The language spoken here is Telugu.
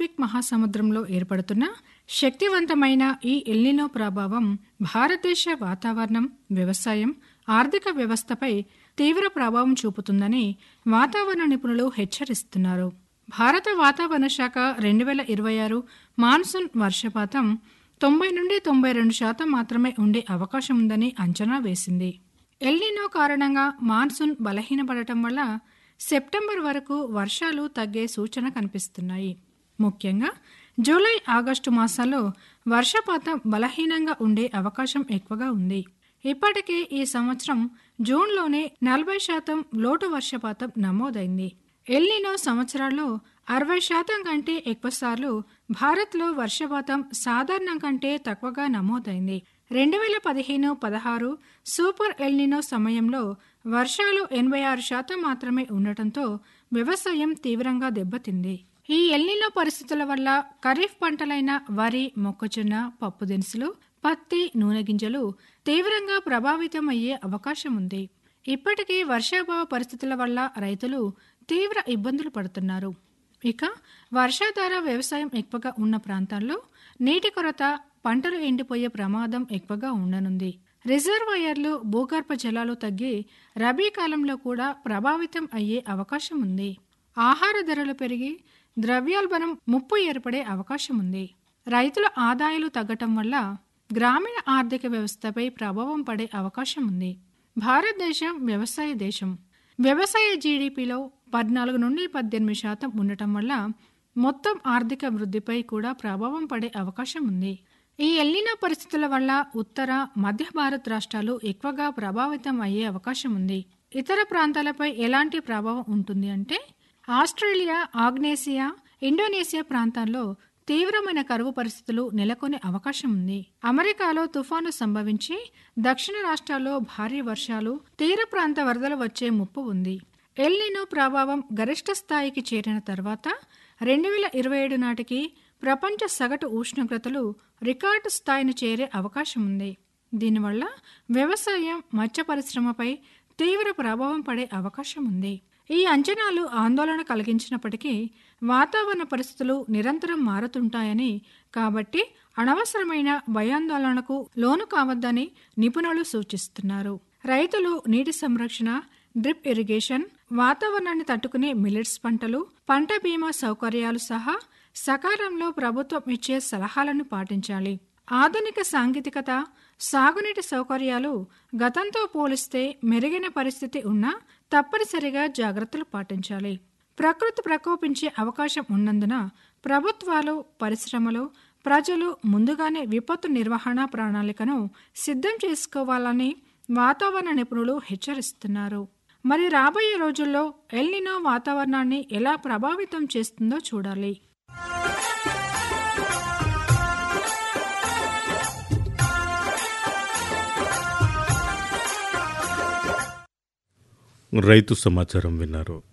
పసిఫిక్ మహాసముద్రంలో ఏర్పడుతున్న శక్తివంతమైన ఈ ఎల్నినో ప్రభావం భారతదేశ వాతావరణం వ్యవసాయం ఆర్థిక వ్యవస్థపై తీవ్ర ప్రభావం చూపుతుందని వాతావరణ నిపుణులు హెచ్చరిస్తున్నారు భారత వాతావరణ శాఖ రెండు వేల ఇరవై ఆరు మాన్సూన్ వర్షపాతం తొంభై నుండి తొంభై రెండు శాతం మాత్రమే ఉండే అవకాశం ఉందని అంచనా వేసింది ఎల్నినో కారణంగా మాన్సూన్ బలహీనపడటం వల్ల సెప్టెంబర్ వరకు వర్షాలు తగ్గే సూచన కనిపిస్తున్నాయి ముఖ్యంగా జూలై ఆగస్టు మాసాల్లో వర్షపాతం బలహీనంగా ఉండే అవకాశం ఎక్కువగా ఉంది ఇప్పటికే ఈ సంవత్సరం జూన్లోనే నలభై శాతం లోటు వర్షపాతం నమోదైంది ఎల్నినో సంవత్సరాల్లో అరవై శాతం కంటే ఎక్కువసార్లు భారత్లో వర్షపాతం సాధారణం కంటే తక్కువగా నమోదైంది రెండు వేల పదిహేను పదహారు సూపర్ ఎల్నినో సమయంలో వర్షాలు ఎనభై ఆరు శాతం మాత్రమే ఉండటంతో వ్యవసాయం తీవ్రంగా దెబ్బతింది ఈ ఎల్నినో పరిస్థితుల వల్ల ఖరీఫ్ పంటలైన వరి మొక్కజొన్న పప్పు దినుసులు పత్తి నూనె గింజలు తీవ్రంగా ప్రభావితం అయ్యే అవకాశం ఉంది ఇప్పటికే వర్షాభావ పరిస్థితుల వల్ల రైతులు తీవ్ర ఇబ్బందులు పడుతున్నారు ఇక వర్షాధార వ్యవసాయం ఎక్కువగా ఉన్న ప్రాంతాల్లో నీటి కొరత పంటలు ఎండిపోయే ప్రమాదం ఎక్కువగా ఉండనుంది రిజర్వాయర్లు భూగర్భ జలాలు తగ్గి రబీ కాలంలో కూడా ప్రభావితం అయ్యే అవకాశం ఉంది ఆహార ధరలు పెరిగి ద్రవ్యోల్బణం ముప్పు ఏర్పడే అవకాశం ఉంది రైతుల ఆదాయాలు తగ్గటం వల్ల గ్రామీణ ఆర్థిక వ్యవస్థపై ప్రభావం పడే అవకాశం ఉంది భారతదేశం వ్యవసాయ దేశం వ్యవసాయ జీడిపిలో పద్నాలుగు నుండి పద్దెనిమిది శాతం ఉండటం వల్ల మొత్తం ఆర్థిక వృద్ధిపై కూడా ప్రభావం పడే అవకాశం ఉంది ఈ ఎల్లిన పరిస్థితుల వల్ల ఉత్తర మధ్య భారత్ రాష్ట్రాలు ఎక్కువగా ప్రభావితం అయ్యే అవకాశం ఉంది ఇతర ప్రాంతాలపై ఎలాంటి ప్రభావం ఉంటుంది అంటే ఆస్ట్రేలియా ఆగ్నేసియా ఇండోనేషియా ప్రాంతాల్లో తీవ్రమైన కరువు పరిస్థితులు నెలకొనే అవకాశం ఉంది అమెరికాలో తుఫాను సంభవించి దక్షిణ రాష్ట్రాల్లో భారీ వర్షాలు తీర ప్రాంత వరదలు వచ్చే ముప్పు ఉంది ఎల్నినో ప్రభావం గరిష్ట స్థాయికి చేరిన తర్వాత రెండు వేల ఇరవై ఏడు నాటికి ప్రపంచ సగటు ఉష్ణోగ్రతలు రికార్డు స్థాయిని చేరే అవకాశం ఉంది దీనివల్ల వ్యవసాయం మత్స్య పరిశ్రమపై తీవ్ర ప్రభావం పడే అవకాశం ఉంది ఈ అంచనాలు ఆందోళన కలిగించినప్పటికీ వాతావరణ పరిస్థితులు నిరంతరం మారుతుంటాయని కాబట్టి అనవసరమైన భయాందోళనకు లోను కావద్దని నిపుణులు సూచిస్తున్నారు రైతులు నీటి సంరక్షణ డ్రిప్ ఇరిగేషన్ వాతావరణాన్ని తట్టుకునే మిల్లెట్స్ పంటలు పంట బీమా సౌకర్యాలు సహా సకాలంలో ప్రభుత్వం ఇచ్చే సలహాలను పాటించాలి ఆధునిక సాంకేతికత సాగునీటి సౌకర్యాలు గతంతో పోలిస్తే మెరుగైన పరిస్థితి ఉన్నా తప్పనిసరిగా జాగ్రత్తలు పాటించాలి ప్రకృతి ప్రకోపించే అవకాశం ఉన్నందున ప్రభుత్వాలు పరిశ్రమలు ప్రజలు ముందుగానే విపత్తు నిర్వహణ ప్రణాళికను సిద్ధం చేసుకోవాలని వాతావరణ నిపుణులు హెచ్చరిస్తున్నారు మరి రాబోయే రోజుల్లో ఎల్నినో వాతావరణాన్ని ఎలా ప్రభావితం చేస్తుందో చూడాలి రైతు సమాచారం విన్నారు